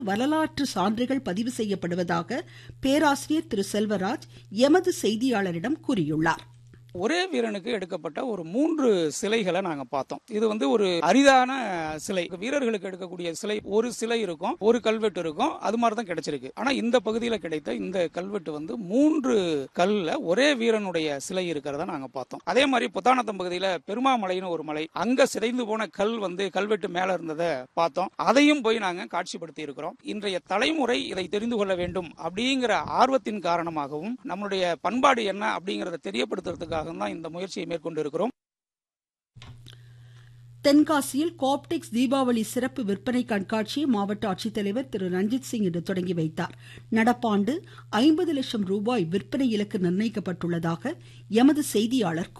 வரலாற்று சான்றுகள் பதிவு செய்யப்படுவதாக பேராசிரியர் திரு செல்வராஜ் எமது செய்தியாளரிடம் கூறியுள்ளார் ஒரே வீரனுக்கு எடுக்கப்பட்ட ஒரு மூன்று சிலைகளை நாங்க பார்த்தோம் இது வந்து ஒரு அரிதான சிலை வீரர்களுக்கு எடுக்கக்கூடிய சிலை ஒரு சிலை இருக்கும் ஒரு கல்வெட்டு இருக்கும் அது மாதிரி தான் கிடைச்சிருக்கு ஆனா இந்த பகுதியில் கிடைத்த இந்த கல்வெட்டு வந்து மூன்று கல்ல ஒரே வீரனுடைய சிலை இருக்கிறத நாங்க பார்த்தோம் அதே மாதிரி புத்தானத்தம் பகுதியில பெருமாமலைன்னு ஒரு மலை அங்க சிதைந்து போன கல் வந்து கல்வெட்டு மேல இருந்ததை பார்த்தோம் அதையும் போய் நாங்க காட்சிப்படுத்தி இருக்கிறோம் இன்றைய தலைமுறை இதை தெரிந்து கொள்ள வேண்டும் அப்படிங்கிற ஆர்வத்தின் காரணமாகவும் நம்மளுடைய பண்பாடு என்ன அப்படிங்கறத தெரியப்படுத்துறதுக்காக தான் இந்த முயற்சியை மேற்கொண்டு இருக்கிறோம் தென்காசியில் கோப்டெக்ஸ் தீபாவளி சிறப்பு விற்பனை கண்காட்சியை மாவட்ட ஆட்சித்தலைவர் திரு ரஞ்சித் சிங் இன்று தொடங்கி வைத்தார் நடப்பாண்டு ஐம்பது லட்சம் ரூபாய் விற்பனை இலக்கு நிர்ணயிக்கப்பட்டுள்ளதாக எமது செய்தியாளர்